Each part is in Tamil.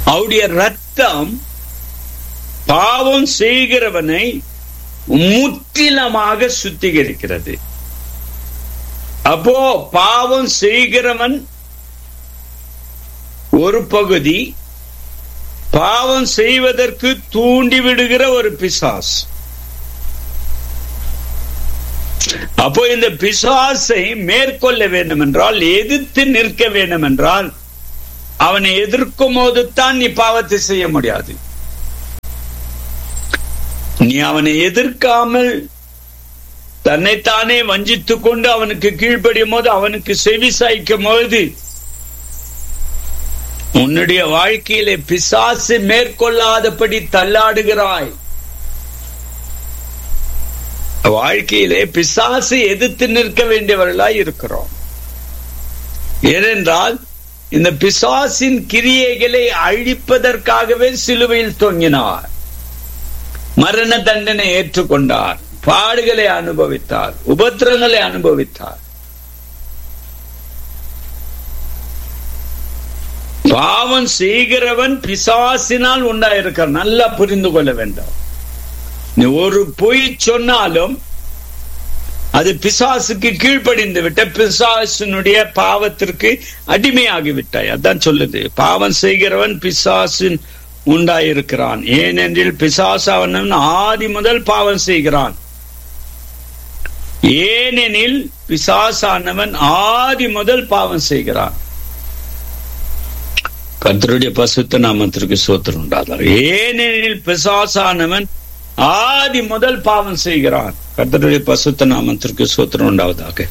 அவருடைய ரத்தம் பாவம் செய்கிறவனை முற்றிலுமாக சுத்திகரிக்கிறது அப்போ பாவம் செய்கிறவன் ஒரு பகுதி பாவம் செய்வதற்கு தூண்டி விடுகிற ஒரு பிசாஸ் அப்போ இந்த பிசாசை மேற்கொள்ள வேண்டும் என்றால் எதிர்த்து நிற்க வேண்டும் என்றால் அவனை எதிர்க்கும் போது தான் நீ பாவத்தை செய்ய முடியாது நீ அவனை எதிர்க்காமல் தன்னைத்தானே வஞ்சித்துக் கொண்டு அவனுக்கு கீழ்ப்படியும் போது அவனுக்கு செவி சாய்க்கும் போது உன்னுடைய வாழ்க்கையிலே பிசாசு மேற்கொள்ளாதபடி தள்ளாடுகிறாய் வாழ்க்கையிலே பிசாசு எதிர்த்து நிற்க வேண்டியவர்களாய் இருக்கிறோம் ஏனென்றால் இந்த பிசாசின் கிரியைகளை அழிப்பதற்காகவே சிலுவையில் தொங்கினார் மரண தண்டனை ஏற்றுக்கொண்டார் பாடுகளை அனுபவித்தார் உபத்திரங்களை அனுபவித்தார் பாவம் செய்கிறவன் பிசாசினால் உண்டாயிருக்கார் நல்லா புரிந்து கொள்ள வேண்டும் நீ ஒரு பொய் சொன்னாலும் அது பிசாசுக்கு கீழ்ப்படிந்து விட்ட பிசாசினுடைய பாவத்திற்கு அடிமையாகி விட்டாய் அதான் சொல்லுது பாவம் செய்கிறவன் பிசாசின் உண்டாயிருக்கிறான் ஏனென்றில் பிசாசு அவன் ஆதி முதல் பாவம் செய்கிறான் ஏனெனில் பிசாசானவன் ஆதி முதல் பாவம் செய்கிறான் கர்த்தருடைய பசுத்த நாமத்திற்கு சோத்திரம் உண்டாதார் ஏனெனில் பிசாசானவன் ஆதி முதல் பாவம் செய்கிறான் கர்த்தருடைய பசுத்த நாமத்திற்கு சோத்திரம் உண்டாவதாக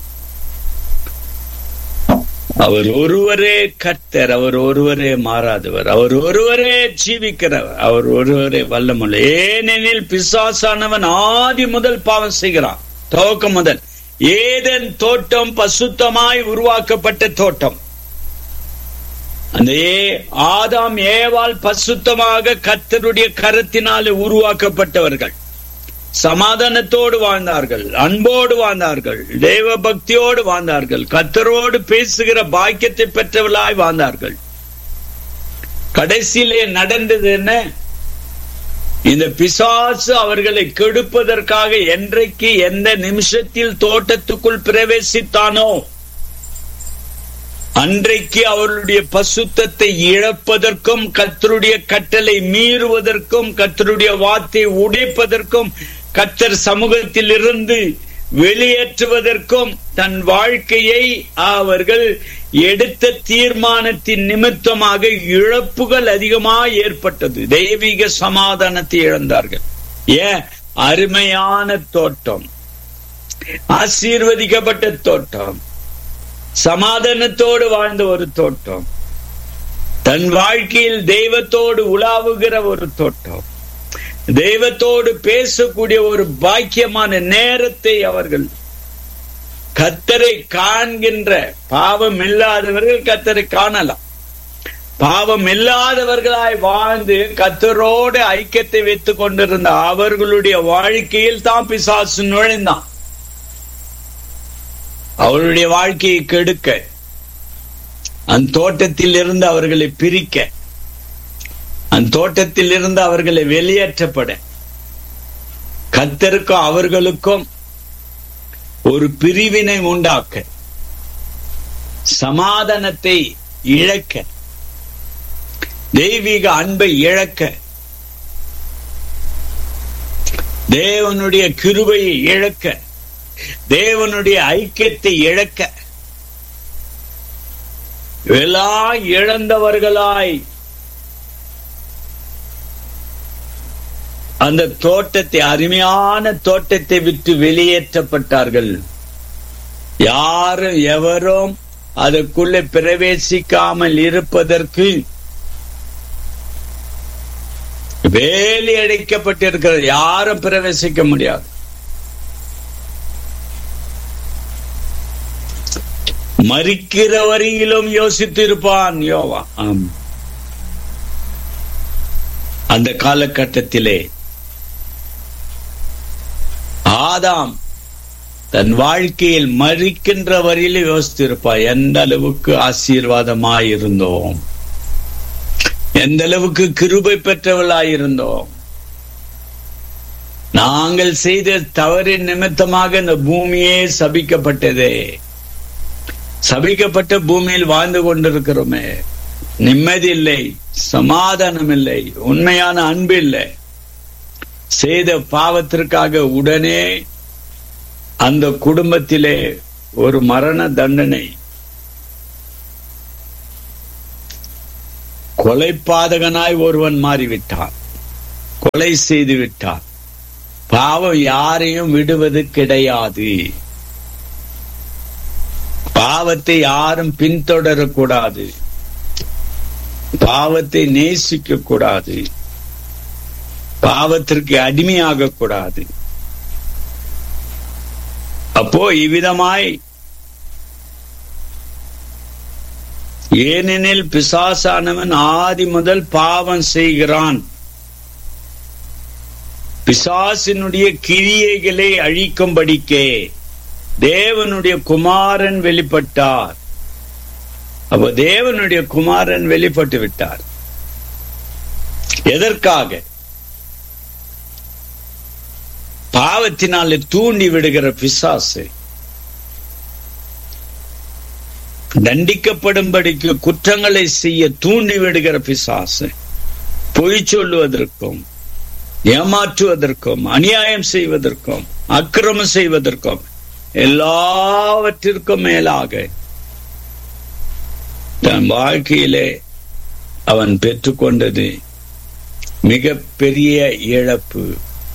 அவர் ஒருவரே கர்த்தர் அவர் ஒருவரே மாறாதவர் அவர் ஒருவரே ஜீவிக்கிறவர் அவர் ஒருவரே வல்லமுள்ள ஏனெனில் பிசாசானவன் ஆதி முதல் பாவம் செய்கிறான் துவக்கம் முதல் ஏதன் தோட்டம் பசுத்தமாய் உருவாக்கப்பட்ட தோட்டம் அந்த ஆதாம் ஏவால் பசுத்தமாக கத்தருடைய கரத்தினாலே உருவாக்கப்பட்டவர்கள் சமாதானத்தோடு வாழ்ந்தார்கள் அன்போடு வாழ்ந்தார்கள் தெய்வ பக்தியோடு வாழ்ந்தார்கள் கத்தரோடு பேசுகிற பாக்கியத்தை பெற்றவர்களாய் வாழ்ந்தார்கள் கடைசியிலே நடந்தது என்ன இந்த பிசாசு அவர்களை கெடுப்பதற்காக என்றைக்கு எந்த நிமிஷத்தில் தோட்டத்துக்குள் பிரவேசித்தானோ அன்றைக்கு அவர்களுடைய பசுத்தத்தை இழப்பதற்கும் கத்தருடைய கட்டளை மீறுவதற்கும் கத்தருடைய வார்த்தை உடைப்பதற்கும் கத்தர் சமூகத்தில் இருந்து வெளியேற்றுவதற்கும் தன் வாழ்க்கையை அவர்கள் எடுத்த தீர்மானத்தின் நிமித்தமாக இழப்புகள் அதிகமாக ஏற்பட்டது தெய்வீக சமாதானத்தை இழந்தார்கள் ஏன் அருமையான தோட்டம் ஆசீர்வதிக்கப்பட்ட தோட்டம் சமாதானத்தோடு வாழ்ந்த ஒரு தோட்டம் தன் வாழ்க்கையில் தெய்வத்தோடு உலாவுகிற ஒரு தோட்டம் தெய்வத்தோடு பேசக்கூடிய ஒரு பாக்கியமான நேரத்தை அவர்கள் கத்தரை காண்கின்ற பாவம் இல்லாதவர்கள் கத்தரை காணலாம் பாவம் இல்லாதவர்களாய் வாழ்ந்து கத்தரோடு ஐக்கியத்தை வைத்துக் கொண்டிருந்த அவர்களுடைய வாழ்க்கையில் தான் பிசாசு நுழைந்தான் அவருடைய வாழ்க்கையை கெடுக்க அந்த தோட்டத்தில் இருந்து அவர்களை பிரிக்க அந்த தோட்டத்தில் இருந்து அவர்களை வெளியேற்றப்பட கத்தருக்கும் அவர்களுக்கும் ஒரு பிரிவினை உண்டாக்க சமாதானத்தை இழக்க தெய்வீக அன்பை இழக்க தேவனுடைய கிருபையை இழக்க தேவனுடைய ஐக்கியத்தை இழக்க எல்லாம் இழந்தவர்களாய் அந்த தோட்டத்தை அருமையான தோட்டத்தை விட்டு வெளியேற்றப்பட்டார்கள் யாரும் எவரும் அதற்குள்ளே பிரவேசிக்காமல் இருப்பதற்கு வேலி அடைக்கப்பட்டிருக்கிறது யாரும் பிரவேசிக்க முடியாது மறிக்கிற வரையிலும் யோசித்து இருப்பான் யோவா ஆம் அந்த காலகட்டத்திலே ஆதாம் தன் வாழ்க்கையில் மறிக்கின்ற வரையிலும் யோசித்திருப்பாய் எந்த அளவுக்கு ஆசீர்வாதமாய் இருந்தோம் எந்த அளவுக்கு கிருபை பெற்றவளாயிருந்தோம் நாங்கள் செய்த தவறின் நிமித்தமாக இந்த பூமியே சபிக்கப்பட்டதே சபிக்கப்பட்ட பூமியில் வாழ்ந்து கொண்டிருக்கிறோமே நிம்மதி இல்லை சமாதானம் இல்லை உண்மையான அன்பு இல்லை செய்த பாவத்திற்காக உடனே அந்த குடும்பத்திலே ஒரு மரண தண்டனை கொலைப்பாதகனாய் ஒருவன் மாறிவிட்டான் கொலை செய்து விட்டான் பாவம் யாரையும் விடுவது கிடையாது பாவத்தை யாரும் பின்தொடரக்கூடாது பாவத்தை நேசிக்க கூடாது பாவத்திற்கு அடிமையாக கூடாது அப்போ இவ்விதமாய் ஏனெனில் பிசாசானவன் ஆதி முதல் பாவம் செய்கிறான் பிசாசினுடைய கிரியைகளை அழிக்கும்படிக்கே தேவனுடைய குமாரன் வெளிப்பட்டார் அப்ப தேவனுடைய குமாரன் வெளிப்பட்டு விட்டார் எதற்காக பாவத்தினாலே தூண்டி விடுகிற பிசாசு தண்டிக்கப்படும்படிக்கு குற்றங்களை செய்ய தூண்டி விடுகிற பிசாசு பொய் சொல்லுவதற்கும் ஏமாற்றுவதற்கும் அநியாயம் செய்வதற்கும் அக்கிரமம் செய்வதற்கும் எல்லாவற்றிற்கும் மேலாக தன் வாழ்க்கையிலே அவன் பெற்றுக்கொண்டது மிக பெரிய இழப்பு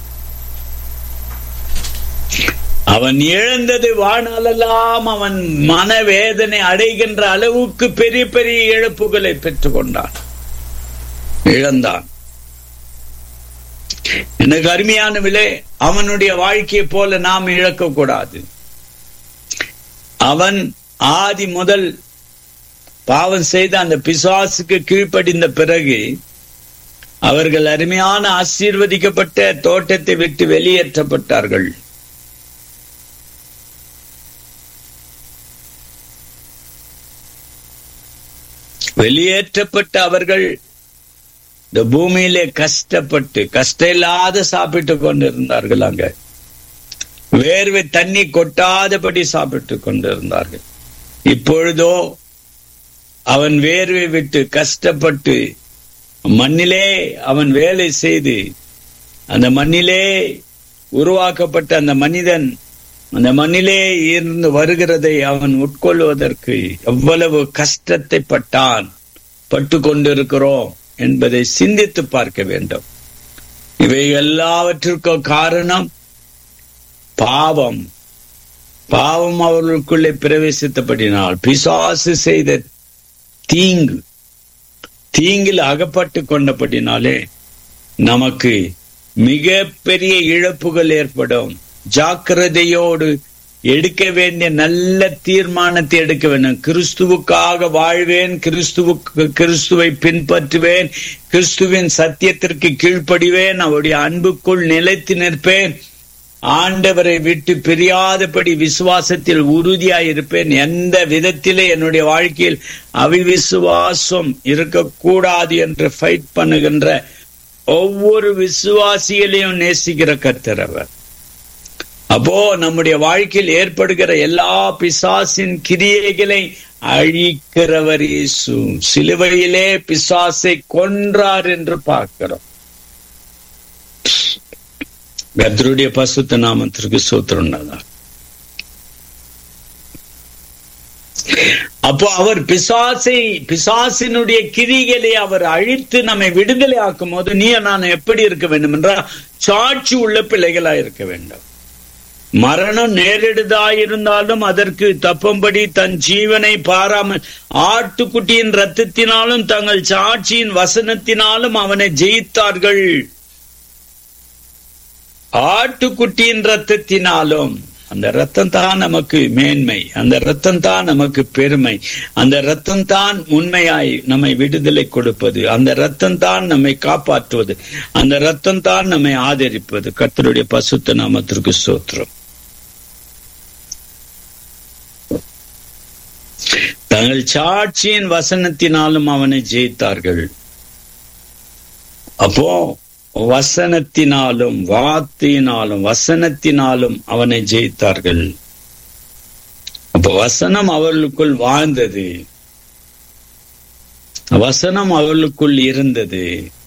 அவன் இழந்தது வாழ்நாளெல்லாம் அவன் மனவேதனை அடைகின்ற அளவுக்கு பெரிய பெரிய இழப்புகளை பெற்றுக்கொண்டான் இழந்தான் எனக்கு அருமையானவிலே அவனுடைய வாழ்க்கையை போல நாம் இழக்க கூடாது அவன் ஆதி முதல் பாவம் செய்த அந்த பிசாசுக்கு கீழ்ப்படிந்த பிறகு அவர்கள் அருமையான ஆசீர்வதிக்கப்பட்ட தோட்டத்தை விட்டு வெளியேற்றப்பட்டார்கள் வெளியேற்றப்பட்ட அவர்கள் இந்த பூமியிலே கஷ்டப்பட்டு கஷ்டம் இல்லாத சாப்பிட்டு கொண்டிருந்தார்கள் அங்க வேர்வை தண்ணி கொட்டாதபடி சாப்பிட்டு கொண்டிருந்தார்கள் இப்பொழுதோ அவன் வேர்வை விட்டு கஷ்டப்பட்டு மண்ணிலே அவன் வேலை செய்து அந்த மண்ணிலே உருவாக்கப்பட்ட அந்த மனிதன் அந்த மண்ணிலே இருந்து வருகிறதை அவன் உட்கொள்வதற்கு எவ்வளவு கஷ்டத்தை பட்டான் பட்டு கொண்டிருக்கிறோம் என்பதை சிந்தித்து பார்க்க வேண்டும் இவை எல்லாவற்றிற்கும் காரணம் பாவம் பாவம் அவர்களுக்குள்ளே பிரவேசித்தபடினால் பிசாசு செய்த தீங்கு தீங்கில் அகப்பட்டு கொண்டபடினாலே நமக்கு மிக பெரிய இழப்புகள் ஏற்படும் ஜாக்கிரதையோடு எடுக்க வேண்டிய நல்ல தீர்மானத்தை எடுக்க வேண்டும் கிறிஸ்துவுக்காக வாழ்வேன் கிறிஸ்துவுக்கு கிறிஸ்துவை பின்பற்றுவேன் கிறிஸ்துவின் சத்தியத்திற்கு கீழ்ப்படிவேன் அவருடைய அன்புக்குள் நிலைத்து நிற்பேன் ஆண்டவரை விட்டு பிரியாதபடி விசுவாசத்தில் உறுதியாயிருப்பேன் எந்த விதத்திலே என்னுடைய வாழ்க்கையில் அவிவிசுவாசம் இருக்கக்கூடாது என்று ஃபைட் பண்ணுகின்ற ஒவ்வொரு விசுவாசிகளையும் நேசிக்கிற கர்த்தரவர் அப்போ நம்முடைய வாழ்க்கையில் ஏற்படுகிற எல்லா பிசாசின் கிரியைகளை அழிக்கிறவர் இயேசு சிலுவையிலே பிசாசை கொன்றார் என்று பார்க்கிறோம் கர்த்தருடைய பசுத்த நாமத்திற்கு சூத்திரம் அப்போ அவர் பிசாசை பிசாசினுடைய கிரிகளை அவர் அழித்து நம்மை விடுதலை ஆக்கும் போது நீ நான் எப்படி இருக்க வேண்டும் என்றால் சாட்சி உள்ள பிள்ளைகளா இருக்க வேண்டும் மரணம் நேரிடுதாயிருந்தாலும் அதற்கு தப்பும்படி தன் ஜீவனை பாராமல் ஆட்டுக்குட்டியின் ரத்தத்தினாலும் தங்கள் சாட்சியின் வசனத்தினாலும் அவனை ஜெயித்தார்கள் ஆட்டுக்குட்டியின் ரத்தத்தினாலும் அந்த ரத்தம் தான் நமக்கு மேன்மை அந்த ரத்தம் தான் நமக்கு பெருமை அந்த ரத்தம் தான் உண்மையாய் நம்மை விடுதலை கொடுப்பது அந்த ரத்தம் தான் நம்மை காப்பாற்றுவது அந்த ரத்தம் தான் நம்மை ஆதரிப்பது கர்த்தருடைய பசுத்த நாமத்திற்கு சோத்திரம் தங்கள் சாட்சியின் வசனத்தினாலும் அவனை ஜெயித்தார்கள் அப்போ வசனத்தினாலும் வார்த்தையினாலும் வசனத்தினாலும் அவனை ஜெயித்தார்கள் அப்ப வசனம் அவர்களுக்குள் வாழ்ந்தது வசனம் அவர்களுக்குள் இருந்தது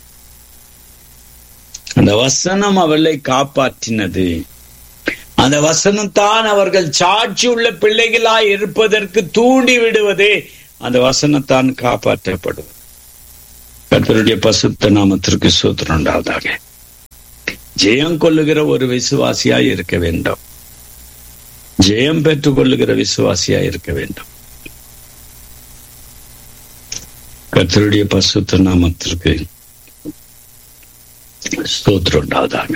அந்த வசனம் அவளை காப்பாற்றினது அந்த வசனத்தான் அவர்கள் சாட்சி உள்ள பிள்ளைகளாய் இருப்பதற்கு தூண்டி விடுவது அந்த வசனத்தான் காப்பாற்றப்படுவது கர்த்தருடைய பசுத்த நாமத்திற்கு சூத்திரம் உண்டாவதாக ஜெயம் கொள்ளுகிற ஒரு விசுவாசியாய் இருக்க வேண்டும் ஜெயம் பெற்றுக் கொள்ளுகிற விசுவாசியாய் இருக்க வேண்டும் கர்த்தருடைய பசுத்த நாமத்திற்கு ஸ்தோத்திரம் உண்டாவதாக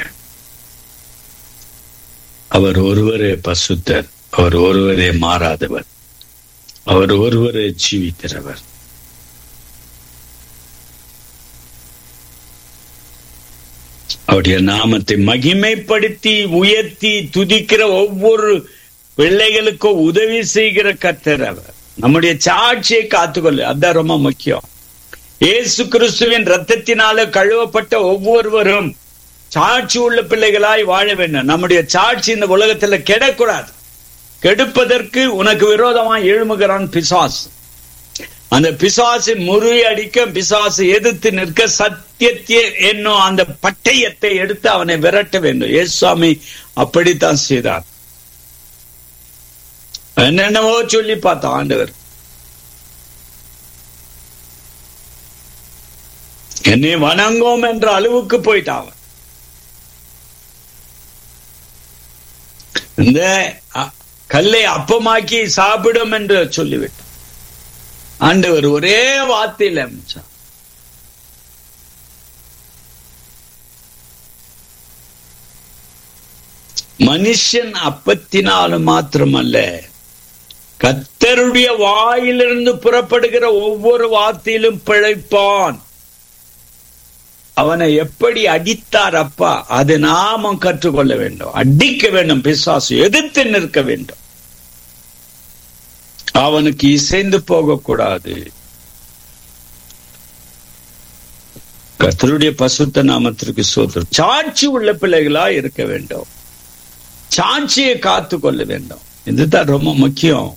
அவர் ஒருவரே பசுத்தர் அவர் ஒருவரே மாறாதவர் அவர் ஒருவரே ஜீவிக்கிறவர் அவருடைய நாமத்தை மகிமைப்படுத்தி உயர்த்தி துதிக்கிற ஒவ்வொரு பிள்ளைகளுக்கும் உதவி செய்கிற கர்த்தர் அவர் நம்முடைய சாட்சியை காத்துக்கொள்ள அதான் ரொம்ப முக்கியம் இயேசு கிறிஸ்துவின் ரத்தத்தினால கழுவப்பட்ட ஒவ்வொருவரும் சாட்சி உள்ள பிள்ளைகளாய் வாழ வேண்டும் நம்முடைய சாட்சி இந்த உலகத்துல கெடக்கூடாது கெடுப்பதற்கு உனக்கு விரோதமாய் எழுமுகிறான் பிசாஸ் அந்த பிசாசை முறியடிக்க பிசாசு எதிர்த்து நிற்க சத்தியத்தை என்னும் அந்த பட்டயத்தை எடுத்து அவனை விரட்ட வேண்டும் ஏசுவாமி அப்படித்தான் செய்தார் என்னென்னவோ சொல்லி பார்த்த ஆண்டவர் என்னை வணங்கும் என்ற அளவுக்கு போயிட்டான் இந்த கல்லை அப்பமாக்கி சாப்பிடும் என்று சொல்லிவிட்டான் ஆண்டவர் ஒரே வார்த்தையில் அமைச்சார் மனுஷன் அப்பத்தினாலும் மாத்திரமல்ல கத்தருடைய வாயிலிருந்து புறப்படுகிற ஒவ்வொரு வார்த்தையிலும் பிழைப்பான் அவனை எப்படி அடித்தார் அப்பா அது நாமும் கற்றுக்கொள்ள வேண்டும் அடிக்க வேண்டும் பிசாசு எதிர்த்து நிற்க வேண்டும் அவனுக்கு இசைந்து போகக்கூடாது கத்தருடைய பசுத்த நாமத்திற்கு சோதர் சாட்சி உள்ள பிள்ளைகளா இருக்க வேண்டும் சாட்சியை காத்து கொள்ள வேண்டும் இதுதான் ரொம்ப முக்கியம்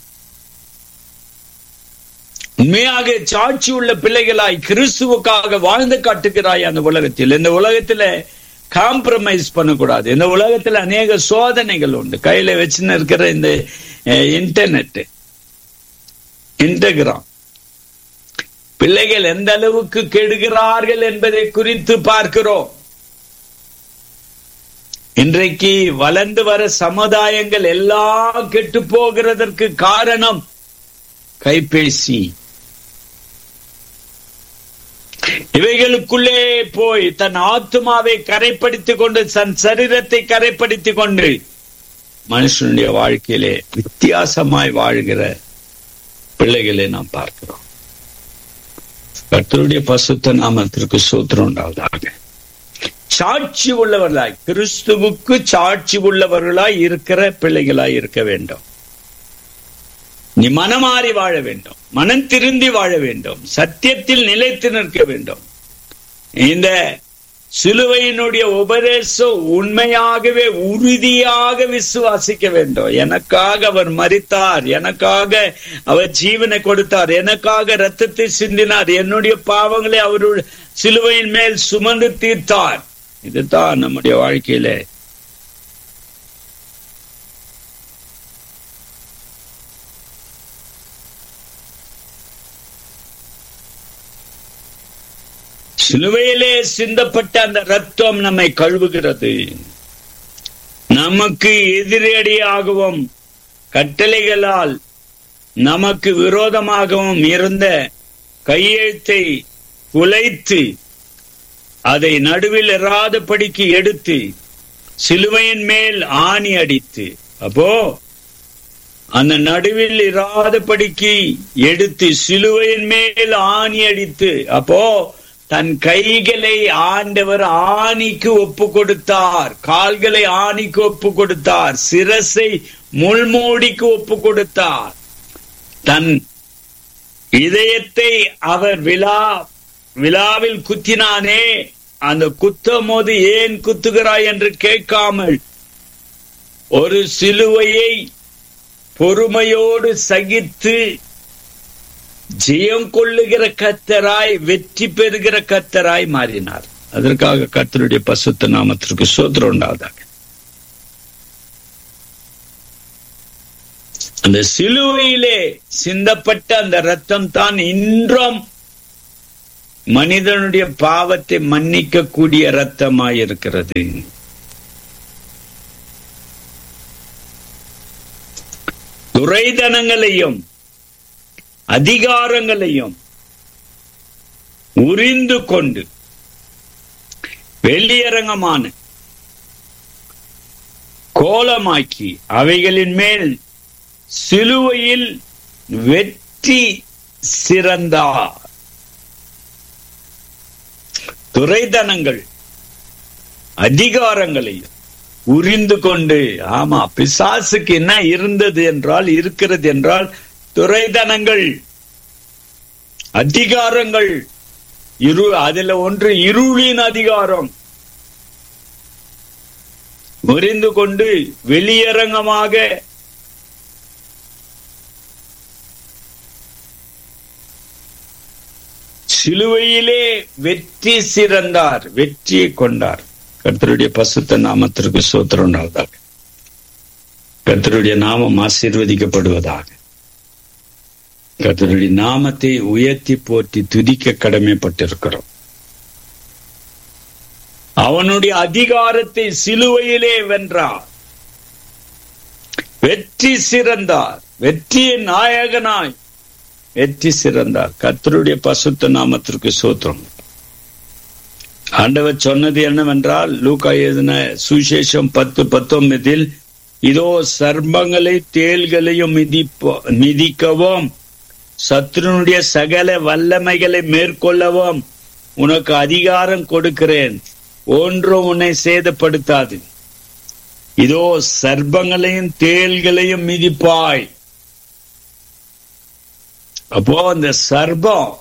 உண்மையாக சாட்சி உள்ள பிள்ளைகளாய் கிறிஸ்துவுக்காக வாழ்ந்து காட்டுகிறாய் அந்த உலகத்தில் இந்த உலகத்துல காம்ப்ரமைஸ் பண்ணக்கூடாது இந்த உலகத்துல அநேக சோதனைகள் உண்டு கையில வச்சுன்னு இருக்கிற இந்த இன்டர்நெட் இன்டகிராம் பிள்ளைகள் எந்த அளவுக்கு கெடுகிறார்கள் என்பதை குறித்து பார்க்கிறோம் இன்றைக்கு வளர்ந்து வர சமுதாயங்கள் எல்லாம் கெட்டு போகிறதற்கு காரணம் கைபேசி இவைகளுக்குள்ளே போய் தன் ஆத்மாவை கரைப்படுத்திக் கொண்டு தன் சரீரத்தை கரைப்படுத்திக் கொண்டு மனுஷனுடைய வாழ்க்கையிலே வித்தியாசமாய் வாழ்கிற பிள்ளைகளை நாம் பார்க்கிறோம் கர்த்தருடைய பசுத்த நாமத்திற்கு சூத்திரம் உண்டாவதாக சாட்சி உள்ளவர்களாய் கிறிஸ்துவுக்கு சாட்சி உள்ளவர்களாய் இருக்கிற பிள்ளைகளாய் இருக்க வேண்டும் நீ மனமாறி வாழ வேண்டும் மனம் திருந்தி வாழ வேண்டும் சத்தியத்தில் நிலைத்து நிற்க வேண்டும் இந்த சிலுவையினுடைய உபதேசம் உண்மையாகவே உறுதியாக விசுவாசிக்க வேண்டும் எனக்காக அவர் மறித்தார் எனக்காக அவர் ஜீவனை கொடுத்தார் எனக்காக ரத்தத்தை சிந்தினார் என்னுடைய பாவங்களை அவருடைய சிலுவையின் மேல் சுமந்து தீர்த்தார் இதுதான் நம்முடைய வாழ்க்கையில சிலுவையிலே சிந்தப்பட்ட அந்த ரத்தம் நம்மை கழுவுகிறது நமக்கு எதிரடியாகவும் கட்டளைகளால் நமக்கு விரோதமாகவும் இருந்த கையெழுத்தை குலைத்து அதை நடுவில் இராதபடிக்கு எடுத்து சிலுவையின் மேல் ஆணி அடித்து அப்போ அந்த நடுவில் இராதபடிக்கு எடுத்து சிலுவையின் மேல் ஆணி அடித்து அப்போ தன் கைகளை ஆண்டவர் ஆணிக்கு ஒப்பு கொடுத்தார் கால்களை ஆணிக்கு ஒப்பு கொடுத்தார் சிரசை முள்மூடிக்கு ஒப்பு கொடுத்தார் தன் இதயத்தை அவர் விழா விழாவில் குத்தினானே அந்த குத்தும் போது ஏன் குத்துகிறாய் என்று கேட்காமல் ஒரு சிலுவையை பொறுமையோடு சகித்து ஜெயம் கொள்ளுகிற கத்தராய் வெற்றி பெறுகிற கத்தராய் மாறினார் அதற்காக கத்தருடைய பசுத்த நாமத்திற்கு சோத்திரம் உண்டாதாக அந்த சிலுவையிலே சிந்தப்பட்ட அந்த ரத்தம் தான் இன்றும் மனிதனுடைய பாவத்தை மன்னிக்க கூடிய ரத்தமாயிருக்கிறது துரைதனங்களையும் அதிகாரங்களையும் உரிந்து கொண்டு வெளியரங்கமான கோலமாக்கி அவைகளின் மேல் சிலுவையில் வெற்றி சிறந்தார் துரைதனங்கள் அதிகாரங்களையும் உரிந்து கொண்டு ஆமா பிசாசுக்கு என்ன இருந்தது என்றால் இருக்கிறது என்றால் துரைதனங்கள் அதிகாரங்கள் இரு அதுல ஒன்று இருளின் அதிகாரம் முறிந்து கொண்டு வெளியரங்கமாக சிலுவையிலே வெற்றி சிறந்தார் வெற்றியை கொண்டார் கர்த்தருடைய பசுத்த நாமத்திற்கு சோத்திரம் உண்டாவதாக கர்த்தருடைய நாமம் ஆசீர்வதிக்கப்படுவதாக கர்த்தருடைய நாமத்தை உயர்த்தி போற்றி துதிக்க கடமைப்பட்டிருக்கிறோம் அவனுடைய அதிகாரத்தை சிலுவையிலே வென்றார் வெற்றி சிறந்தார் வெற்றியின் நாயகனாய் வெற்றி சிறந்தார் கர்த்தருடைய பசுத்த நாமத்திற்கு சோத்திரம் ஆண்டவர் சொன்னது என்னவென்றால் லூக்கா எழுதின சுசேஷம் பத்து பத்தொன்பதில் இதோ சர்மங்களை தேள்களையும் மிதிப்போ மிதிக்கவும் சத்ருனுடைய சகல வல்லமைகளை மேற்கொள்ளவும் உனக்கு அதிகாரம் கொடுக்கிறேன் ஒன்றும் உன்னை சேதப்படுத்தாது இதோ சர்ப்பங்களையும் தேள்களையும் மிதிப்பாய் அப்போ அந்த சர்ப்பம்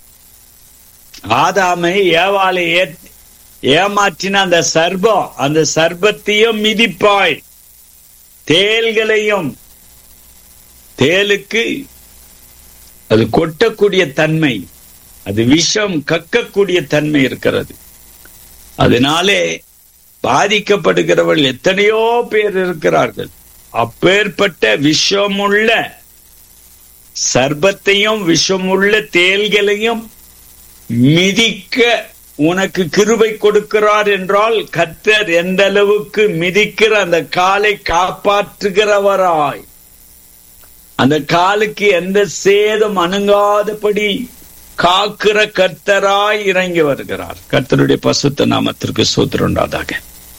ஆதாமை ஏவாளை ஏமாற்றின அந்த சர்ப்பம் அந்த சர்ப்பத்தையும் மிதிப்பாய் தேள்களையும் தேலுக்கு அது கொட்டக்கூடிய தன்மை அது விஷம் கக்கக்கூடிய தன்மை இருக்கிறது அதனாலே பாதிக்கப்படுகிறவர்கள் எத்தனையோ பேர் இருக்கிறார்கள் அப்பேற்பட்ட விஷமுள்ள சர்பத்தையும் விஷமுள்ள தேல்களையும் மிதிக்க உனக்கு கிருபை கொடுக்கிறார் என்றால் கத்தர் எந்த அளவுக்கு மிதிக்கிற அந்த காலை காப்பாற்றுகிறவராய் அந்த காலுக்கு எந்த சேதம் அணுங்காதபடி காக்கிற கர்த்தராய் இறங்கி வருகிறார் கர்த்தருடைய பசுத்த நாமத்திற்கு சூத்திரம் உண்டாதாக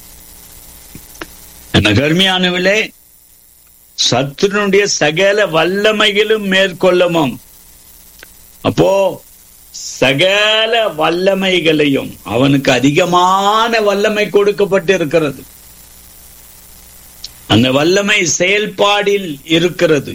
என்ன கர்மியானவிலே சத்துருனுடைய சகல வல்லமைகளும் மேற்கொள்ளவும் அப்போ சகல வல்லமைகளையும் அவனுக்கு அதிகமான வல்லமை கொடுக்கப்பட்டு இருக்கிறது அந்த வல்லமை செயல்பாடில் இருக்கிறது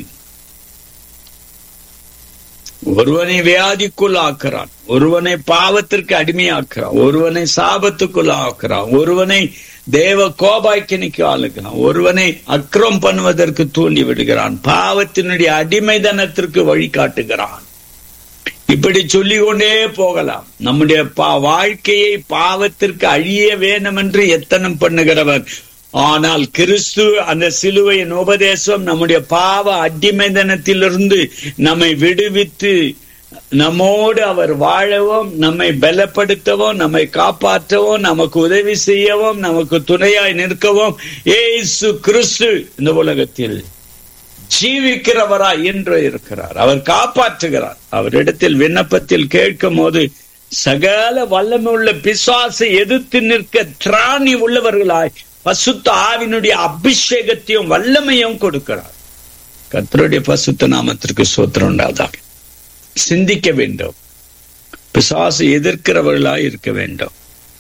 ஒருவனை வியாதிக்குள் ஆக்குறான் ஒருவனை பாவத்திற்கு அடிமையாக்குறான் ஒருவனை சாபத்துக்குள் ஆக்குறான் ஒருவனை தேவ கோபாக்கினிக்கு ஆளுகிறான் ஒருவனை அக்ரம் பண்ணுவதற்கு தூண்டி விடுகிறான் பாவத்தினுடைய அடிமைதனத்திற்கு வழிகாட்டுகிறான் இப்படி சொல்லிக் கொண்டே போகலாம் நம்முடைய வாழ்க்கையை பாவத்திற்கு அழிய வேணும் என்று எத்தனம் பண்ணுகிறவர் ஆனால் கிறிஸ்து அந்த சிலுவையின் உபதேசம் நம்முடைய பாவ அடிமைதனத்திலிருந்து நம்மை விடுவித்து நம்மோடு அவர் வாழவும் நம்மை பலப்படுத்தவும் நம்மை காப்பாற்றவும் நமக்கு உதவி செய்யவும் நமக்கு துணையாய் நிற்கவும் ஏசு கிறிஸ்து இந்த உலகத்தில் ஜீவிக்கிறவராய் என்று இருக்கிறார் அவர் காப்பாற்றுகிறார் அவரிடத்தில் விண்ணப்பத்தில் கேட்கும் போது சகல வல்லமை உள்ள பிசாசை எதிர்த்து நிற்க திராணி உள்ளவர்களாய் பசுத்த ஆவினுடைய அபிஷேகத்தையும் வல்லமையும் கொடுக்கிறார் கத்தருடைய பசுத்த நாமத்திற்கு சோத்திரம் உண்டாதாக சிந்திக்க வேண்டும் பிசாசு எதிர்க்கிறவர்களாய் இருக்க வேண்டும்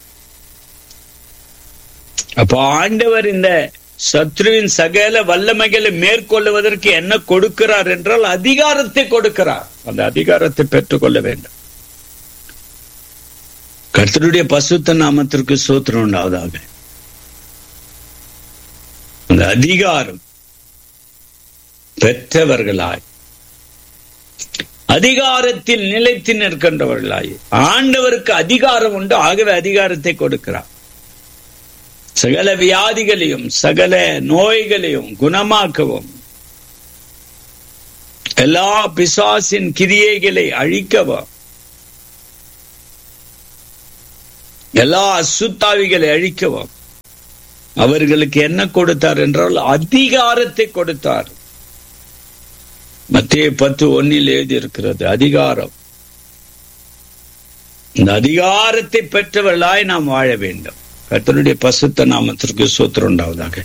அப்போ ஆண்டவர் இந்த சத்ருவின் சகல வல்லமைகளை மேற்கொள்ளுவதற்கு என்ன கொடுக்கிறார் என்றால் அதிகாரத்தை கொடுக்கிறார் அந்த அதிகாரத்தை பெற்றுக்கொள்ள வேண்டும் கர்த்தருடைய பசுத்த நாமத்திற்கு சோத்திரம் உண்டாவதாக அந்த அதிகாரம் பெற்றவர்களாய் அதிகாரத்தில் நிலைத்து நிற்கின்றவர்களாய் ஆண்டவருக்கு அதிகாரம் உண்டு ஆகவே அதிகாரத்தை கொடுக்கிறார் சகல வியாதிகளையும் சகல நோய்களையும் குணமாக்கவும் எல்லா பிசாசின் கிரியைகளை அழிக்கவும் எல்லா அசுத்தாவிகளை அழிக்கவும் அவர்களுக்கு என்ன கொடுத்தார் என்றால் அதிகாரத்தை கொடுத்தார் மத்திய பத்து ஒன்னில் எழுதி இருக்கிறது அதிகாரம் இந்த அதிகாரத்தை பெற்றவர்களாய் நாம் வாழ வேண்டும் கர்த்தனுடைய பசுத்த நாமத்திற்கு சூத்திரம் உண்டாவதாக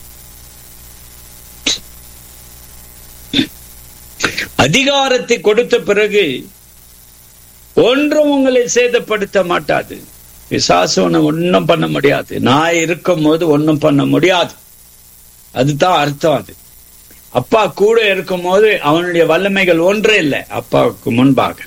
அதிகாரத்தை கொடுத்த பிறகு ஒன்றும் உங்களை சேதப்படுத்த மாட்டாது பிசாசு ஒன்னும் பண்ண முடியாது நான் இருக்கும் போது ஒன்னும் பண்ண முடியாது அதுதான் அர்த்தம் அது அப்பா கூட இருக்கும் போது அவனுடைய வல்லமைகள் ஒன்றே இல்லை அப்பாவுக்கு முன்பாக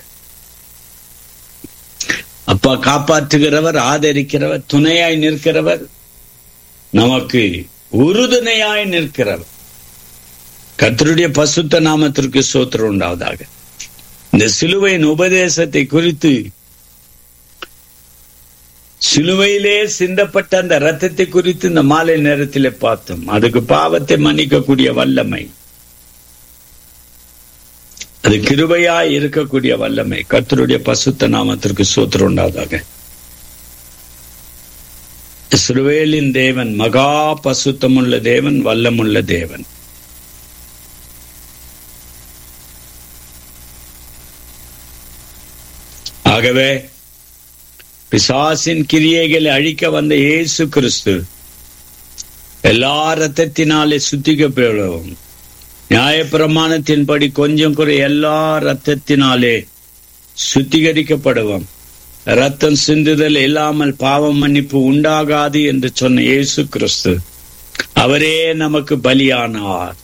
அப்பா காப்பாற்றுகிறவர் ஆதரிக்கிறவர் துணையாய் நிற்கிறவர் நமக்கு உறுதுணையாய் நிற்கிறவர் கத்தருடைய பசுத்த நாமத்திற்கு சோத்திரம் உண்டாவதாக இந்த சிலுவையின் உபதேசத்தை குறித்து சிலுவையிலே சிந்தப்பட்ட அந்த ரத்தத்தை குறித்து இந்த மாலை நேரத்திலே பார்த்தோம் அதுக்கு பாவத்தை மன்னிக்கக்கூடிய வல்லமை அது கிருபையாய் இருக்கக்கூடிய வல்லமை கத்தருடைய பசுத்த நாமத்திற்கு சூத்திரம் உண்டாதாக இஸ்ரவேலின் தேவன் மகா பசுத்தமுள்ள தேவன் வல்லமுள்ள தேவன் ஆகவே பிசாசின் கிரியைகளை அழிக்க வந்த இயேசு கிறிஸ்து எல்லா ரத்தத்தினாலே சுத்திக்கப்படவும் நியாயப்பிரமாணத்தின்படி கொஞ்சம் குறை எல்லா ரத்தத்தினாலே சுத்திகரிக்கப்படுவோம் ரத்தம் சிந்துதல் இல்லாமல் பாவம் மன்னிப்பு உண்டாகாது என்று சொன்ன இயேசு கிறிஸ்து அவரே நமக்கு பலியானார்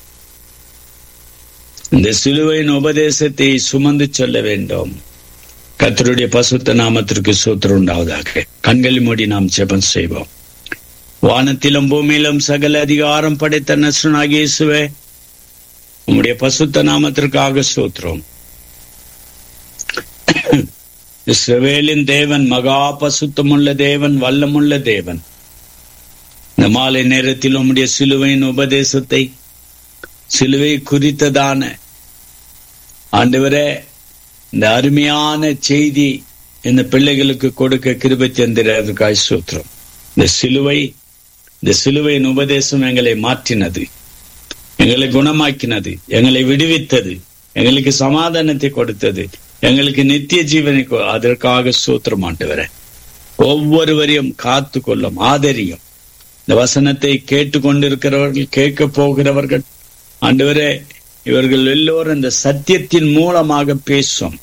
இந்த சிலுவையின் உபதேசத்தை சுமந்து சொல்ல வேண்டும் கத்தருடைய பசுத்த நாமத்திற்கு சூத்திரம் உண்டாவதாக கண்கள் மூடி நாம் ஜெபம் செய்வோம் வானத்திலும் பூமியிலும் சகல அதிகாரம் படைத்த நசுனாக இயேசுவே உம்முடைய பசுத்த நாமத்திற்காக சூத்திரம் இஸ்ரவேலின் தேவன் மகா பசுத்தமுள்ள தேவன் வல்லமுள்ள தேவன் இந்த மாலை நேரத்தில் உம்முடைய சிலுவையின் உபதேசத்தை சிலுவை குறித்ததான ஆண்டவரே இந்த அருமையான செய்தி இந்த பிள்ளைகளுக்கு கொடுக்க கிருபை தந்திரதற்காய் சூத்திரம் இந்த சிலுவை இந்த சிலுவையின் உபதேசம் எங்களை மாற்றினது எங்களை குணமாக்கினது எங்களை விடுவித்தது எங்களுக்கு சமாதானத்தை கொடுத்தது எங்களுக்கு நித்திய ஜீவனை அதற்காக சூத்திரம் ஆண்டவர ஒவ்வொருவரையும் காத்து கொள்ளும் ஆதரியும் இந்த வசனத்தை கேட்டுக்கொண்டிருக்கிறவர்கள் கேட்க போகிறவர்கள் ஆண்டவரே இவர்கள் எல்லோரும் இந்த சத்தியத்தின் மூலமாக பேசும்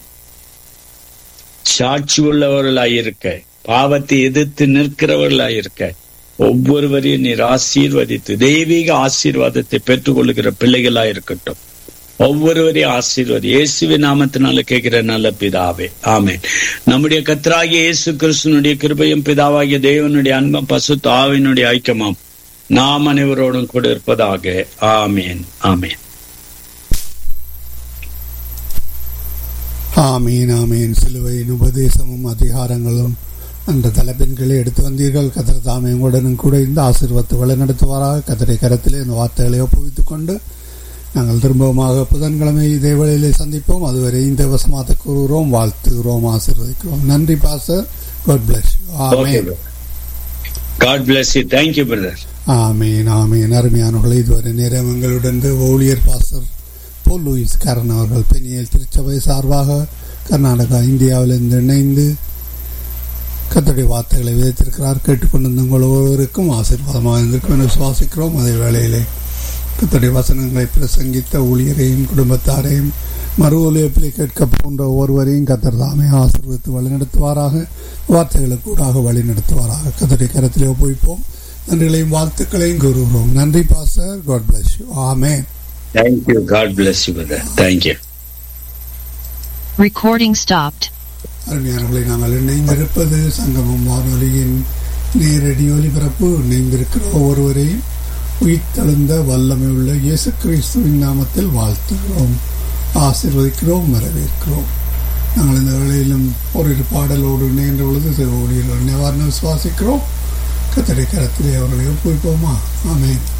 சாட்சி உள்ளவர்களாயிருக்க பாவத்தை எதிர்த்து நிற்கிறவர்களாயிருக்க ஒவ்வொருவரையும் நீர் ஆசீர்வதித்து தெய்வீக ஆசீர்வாதத்தை பெற்றுக் கொள்ளுகிற பிள்ளைகளாயிருக்கட்டும் ஒவ்வொருவரையும் ஆசீர்வாதி இயேசுவின் நாமத்தினால கேட்கிற நல்ல பிதாவே ஆமேன் நம்முடைய கத்தராகிய இயேசு கிறிஸ்தனுடைய கிருபையும் பிதாவாகிய தேவனுடைய அன்பம் பசு தாவினுடைய ஐக்கியமாம் நாம் அனைவரோடும் கூட இருப்பதாக ஆமேன் ஆமேன் ஆமீன் ஆமீன் சிலுவையின் உபதேசமும் அதிகாரங்களும் என்ற தலைப்பின்களை எடுத்து வந்தீர்கள் கத்திர தாமையுடனும் கூட இந்த ஆசீர்வத்தை வழிநடத்துவாராக கத்திரை கரத்திலே இந்த வார்த்தைகளை ஒப்புவித்துக் கொண்டு நாங்கள் திரும்பவுமாக புதன்கிழமை இதே வேளையிலே சந்திப்போம் அதுவரை இந்த வசமாத்த கூறுகிறோம் வாழ்த்துகிறோம் ஆசீர்வதிக்கிறோம் நன்றி பாசர் காட் பிளஸ் ஆமேன் God bless you thank you brother ஆமீன் ஆமீன் அருமையானவர்கள் இதுவரை நேரம் எங்களுடன் ஊழியர் பாசர் போல் லூயிஸ் கரண் அவர்கள் பெண்ணியல் திருச்சபை சார்பாக கர்நாடகா இந்தியாவிலிருந்து இணைந்து கத்தடைய வார்த்தைகளை விதைத்திருக்கிறார் கேட்டுக்கொண்டிருந்த உங்கள் ஒவ்வொருவருக்கும் ஆசீர்வாதமாக இருந்திருக்கும் என சுவாசிக்கிறோம் அதே வேளையிலே கத்தடைய வசனங்களை பிரசங்கித்த ஊழியரையும் குடும்பத்தாரையும் மறு ஒலியப்பிலை கேட்க போன்ற ஒவ்வொருவரையும் கத்தர் தாமே ஆசீர்வதித்து வழிநடத்துவாராக வார்த்தைகளுக்கு கூடாக வழிநடத்துவாராக கத்தடைய கரத்திலே ஒப்புவிப்போம் நன்றிகளையும் வாழ்த்துக்களையும் கூறுகிறோம் நன்றி பாசர் காட் பிளஸ் யூ ஆமேன் Thank you. God bless you, brother. Thank you. Recording stopped. அருமையானவர்களை நாங்கள் இணைந்திருப்பது சங்கமம் வானொலியின் நேரடி ஒலிபரப்பு இணைந்திருக்கிற ஒவ்வொருவரையும் உயிர்த்தெழுந்த வல்லமை உள்ள இயேசு கிறிஸ்துவின் நாமத்தில் வாழ்த்துகிறோம் ஆசீர்வதிக்கிறோம் வரவேற்கிறோம் நாங்கள் இந்த வேளையிலும் ஒரு பாடலோடு இணைகின்ற பொழுது ஊழியர்கள் நிவாரணம் சுவாசிக்கிறோம் கத்தடை கரத்திலே அவர்களை ஒப்புவிப்போமா ஆமேன்